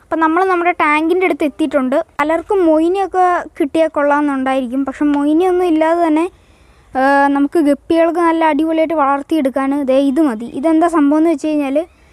അപ്പം നമ്മൾ നമ്മുടെ ടാങ്കിൻ്റെ അടുത്ത് എത്തിയിട്ടുണ്ട് പലർക്കും മൊയിനിയൊക്കെ കിട്ടിയാൽ കൊള്ളാമെന്നുണ്ടായിരിക്കും പക്ഷെ മൊയിനിയൊന്നും ഇല്ലാതെ തന്നെ ആ, നമുക്ക് ഗപ്പികൾക്ക് നല്ല അടിപൊളിയായിട്ട് വളർത്തിയെടുക്കാൻ ദേ ഇത് മതി ഇതെന്താ സംഭവം എന്ന് വെച്ച് കഴിഞ്ഞാൽ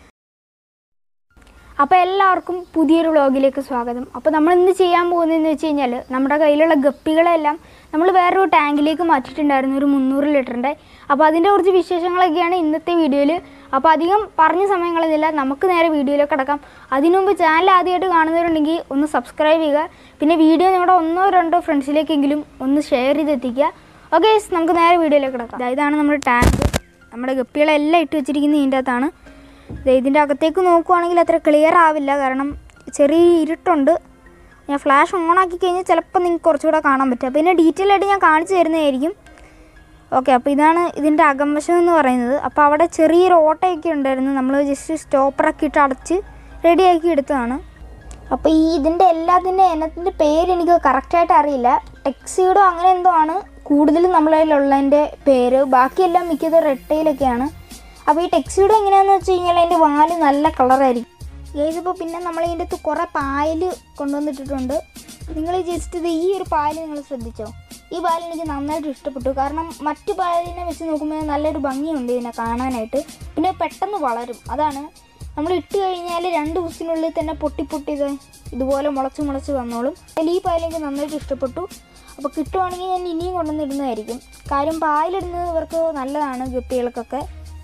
അപ്പോൾ എല്ലാവർക്കും പുതിയൊരു വ്ളോഗിലേക്ക് സ്വാഗതം അപ്പോൾ നമ്മൾ ഇന്ന് ചെയ്യാൻ പോകുന്നതെന്ന് വെച്ച് കഴിഞ്ഞാൽ നമ്മുടെ കയ്യിലുള്ള ഗപ്പികളെല്ലാം നമ്മൾ വേറൊരു ടാങ്കിലേക്ക് മാറ്റിയിട്ടുണ്ടായിരുന്നു ഒരു മുന്നൂറ് ലിറ്ററിൻ്റെ അപ്പോൾ അതിൻ്റെ കുറച്ച് വിശേഷങ്ങളൊക്കെയാണ് ഇന്നത്തെ വീഡിയോയിൽ അപ്പോൾ അധികം പറഞ്ഞ സമയങ്ങളൊന്നുമില്ല നമുക്ക് നേരെ വീഡിയോയിലേക്ക് കിടക്കാം അതിനു മുമ്പ് ചാനൽ ആദ്യമായിട്ട് കാണുന്നവരുണ്ടെങ്കിൽ ഒന്ന് സബ്സ്ക്രൈബ് ചെയ്യുക പിന്നെ വീഡിയോ നിങ്ങളുടെ ഒന്നോ രണ്ടോ ഫ്രണ്ട്സിലേക്കെങ്കിലും ഒന്ന് ഷെയർ ചെയ്തെത്തിക്കുക ഓക്കെ നമുക്ക് നേരെ വീഡിയോയിലേക്ക് കിടക്കാം ദാ ഇതാണ് നമ്മുടെ ടാങ്ക് നമ്മുടെ ഗപ്പികളെല്ലാം ഇട്ട് വെച്ചിരിക്കുന്നത് ഇതിൻ്റെ അകത്താണ് ദേ ഇതിൻ്റെ അകത്തേക്ക് നോക്കുവാണെങ്കിൽ അത്ര ക്ലിയർ ആവില്ല കാരണം ചെറിയ ഇരുട്ടുണ്ട് ഞാൻ ഫ്ലാഷ് ഓൺ ആക്കി കഴിഞ്ഞാൽ ചിലപ്പോൾ നിങ്ങൾക്ക് കുറച്ചുകൂടെ കാണാൻ പറ്റും അപ്പോൾ ഇതിൻ്റെ ഡീറ്റെയിൽ ആയിട്ട് ഞാൻ കാണിച്ചു തരുന്നതായിരിക്കും ഓക്കെ അപ്പോൾ ഇതാണ് ഇതിൻ്റെ അകംവശം എന്ന് പറയുന്നത് അപ്പോൾ അവിടെ ചെറിയൊരു ഓട്ടയൊക്കെ ഉണ്ടായിരുന്നു നമ്മൾ ജസ്റ്റ് സ്റ്റോപ്പറൊക്കെ ഇട്ട് അടച്ച് റെഡിയാക്കി എടുത്തതാണ് അപ്പോൾ ഈ ഇതിൻ്റെ എല്ലാത്തിൻ്റെ ഇനത്തിൻ്റെ പേര് എനിക്ക് കറക്റ്റായിട്ട് അറിയില്ല ടെക്സീഡോ അങ്ങനെ എന്തോ ആണ് കൂടുതലും നമ്മളെ കയ്യിലുള്ളതിൻ്റെ പേര് ബാക്കിയെല്ലാം മിക്കത് റെട്ടയിലൊക്കെയാണ് അപ്പോൾ ഈ ടെക്സീഡോ എങ്ങനെയാണെന്ന് വെച്ച് കഴിഞ്ഞാൽ അതിൻ്റെ വാല് നല്ല കളറായിരിക്കും ഇതിപ്പോൾ പിന്നെ നമ്മൾ ഇതിൻ്റെ അകത്ത് കുറേ പായൽ കൊണ്ടുവന്നിട്ടിട്ടുണ്ട് നിങ്ങൾ ജസ്റ്റ് ഇത് ഈ ഒരു പായൽ നിങ്ങൾ ശ്രദ്ധിച്ചോ ഈ പായൽ എനിക്ക് നന്നായിട്ട് ഇഷ്ടപ്പെട്ടു കാരണം മറ്റു പായലിനെ വെച്ച് നോക്കുമ്പോൾ നല്ലൊരു ഭംഗിയുണ്ട് ഇതിനെ കാണാനായിട്ട് പിന്നെ പെട്ടെന്ന് വളരും അതാണ് നമ്മൾ ഇട്ട് കഴിഞ്ഞാൽ രണ്ട് ദിവസത്തിനുള്ളിൽ തന്നെ പൊട്ടി പൊട്ടി ഇത് ഇതുപോലെ മുളച്ച് മുളച്ച് വന്നോളും അതിൽ ഈ പായൽ എനിക്ക് നന്നായിട്ട് ഇഷ്ടപ്പെട്ടു അപ്പോൾ കിട്ടുവാണെങ്കിൽ ഞാൻ ഇനിയും കൊണ്ടുവന്നിടുന്നതായിരിക്കും കാര്യം പായലിടുന്നത് ഇവർക്ക് നല്ലതാണ് ഗപ്പികൾക്കൊക്കെ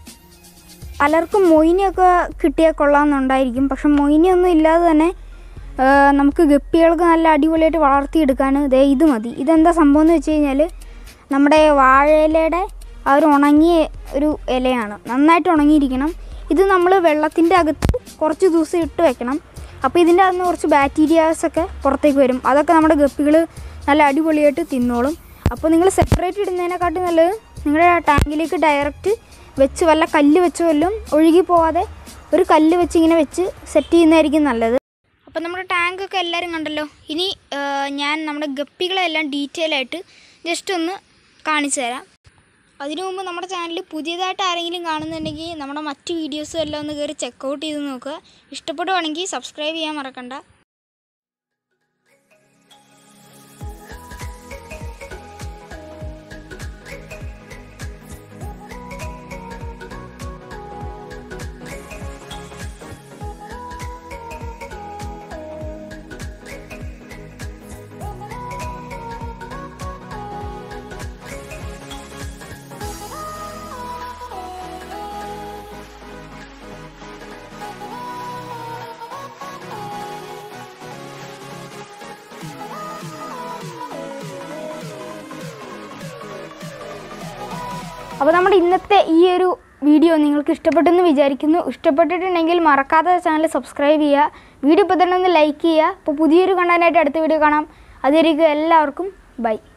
പലർക്കും മൊയിനിയൊക്കെ കിട്ടിയാൽ കൊള്ളാമെന്നുണ്ടായിരിക്കും പക്ഷെ മൊയിനിയൊന്നും ഇല്ലാതെ തന്നെ ആ, നമുക്ക് ഗപ്പികൾക്ക് നല്ല അടിപൊളിയായിട്ട് വളർത്തിയെടുക്കാൻ ദേ ഇത് മതി ഇതെന്താ സംഭവം എന്ന് വെച്ച് കഴിഞ്ഞാൽ നമ്മുടെ വാഴയിലയുടെ ആ ഒരു ഉണങ്ങിയ ഒരു ഇലയാണ് നന്നായിട്ട് ഉണങ്ങിയിരിക്കണം ഇത് നമ്മൾ വെള്ളത്തിൻ്റെ അകത്ത് കുറച്ച് ദിവസം ഇട്ട് വെക്കണം അപ്പോൾ ഇതിൻ്റെ അകത്ത് നിന്ന് കുറച്ച് ബാക്ടീരിയാസൊക്കെ പുറത്തേക്ക് വരും അതൊക്കെ നമ്മുടെ ഗപ്പികൾ നല്ല അടിപൊളിയായിട്ട് തിന്നോളും അപ്പോൾ നിങ്ങൾ സെപ്പറേറ്റ് ഇടുന്നതിനെക്കാട്ടും നല്ലത് നിങ്ങളുടെ ടാങ്കിലേക്ക് ഡയറക്റ്റ് വെച്ച് വല്ല കല്ല് വെച്ച് വല്ലതും ഒഴുകി പോവാതെ ഒരു കല്ല് വെച്ച് ഇങ്ങനെ വെച്ച് സെറ്റ് ചെയ്യുന്നതായിരിക്കും നല്ലത് അപ്പോൾ നമ്മുടെ ടാങ്കൊക്കെ എല്ലാവരും കണ്ടല്ലോ ഇനി ആ, ഞാൻ നമ്മുടെ ഗപ്പികളെല്ലാം ഡീറ്റെയിൽ ആയിട്ട് ജസ്റ്റ് ഒന്ന് കാണിച്ചു തരാം അതിനു മുമ്പ് നമ്മുടെ ചാനൽ പുതിയതായിട്ട് ആരെങ്കിലും കാണുന്നുണ്ടെങ്കിൽ നമ്മുടെ മറ്റ് വീഡിയോസും എല്ലാം ഒന്ന് കയറി ചെക്കൗട്ട് ചെയ്ത് നോക്കുക ഇഷ്ടപ്പെടുവാണെങ്കിൽ സബ്സ്ക്രൈബ് ചെയ്യാൻ മറക്കണ്ട അപ്പോൾ നമ്മുടെ ഇന്നത്തെ ഈ ഒരു വീഡിയോ നിങ്ങൾക്ക് ഇഷ്ടപ്പെട്ടെന്ന് വിചാരിക്കുന്നു ഇഷ്ടപ്പെട്ടിട്ടുണ്ടെങ്കിൽ മറക്കാതെ ചാനൽ സബ്സ്ക്രൈബ് ചെയ്യുക വീഡിയോ ഇപ്പോൾ തന്നെ ഒന്ന് ലൈക്ക് ചെയ്യുക അപ്പോൾ പുതിയൊരു കണ്ടനായിട്ട് അടുത്ത വീഡിയോ കാണാം അതുവരെയ്ക്കും എല്ലാവർക്കും ബൈ